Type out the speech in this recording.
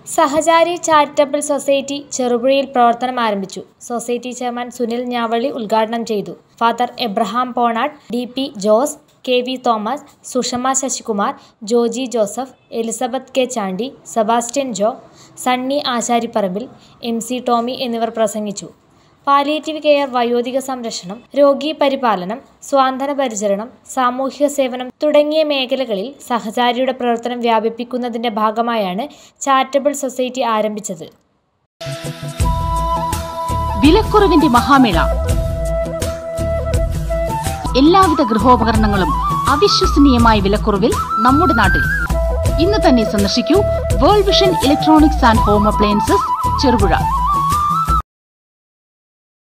സഹചാരി charitable society ചെറുപുഴയിൽ പ്രവർത്തനം ആരംഭിച്ചു society chairman Sunil Njavally ഉദ്ഘാടനം ചെയ്തു father Abraham Ponattu D P Jose K V Thomas Sushama Sasikumar Joji Joseph Elizabeth K Chandy Sebastian Jo Sunny Asharipparambil M C Tommy എന്നിവർ പ്രസംഗിച്ചു palliative care വയോധിക സംരക്ഷണം രോഗീ പരിപാലനം സ്വാന്തന പരിചരണം സാമൂഹിക സേവനം തുടങ്ങിയ മേഖലകളിൽ സഹചാരിയുടെ പ്രവർത്തനം വ്യാപിപ്പിക്കുന്നതിന്റെ ഭാഗമായാണ് ചാരിറ്റബിൾ സൊസൈറ്റി ആരംഭിച്ചത് വിലക്കുറവിന്റെ മഹാമേള എല്ലാവിധ ഗൃഹോപകരണങ്ങളും അവിശ്വസനീയമായ വിലക്കുറവിൽ നമ്മുടെ നാട്ടിൽ ഇന്ന് തന്നെ സന്ദർശിക്കൂ World Vision electronics and home appliances Cherupuzha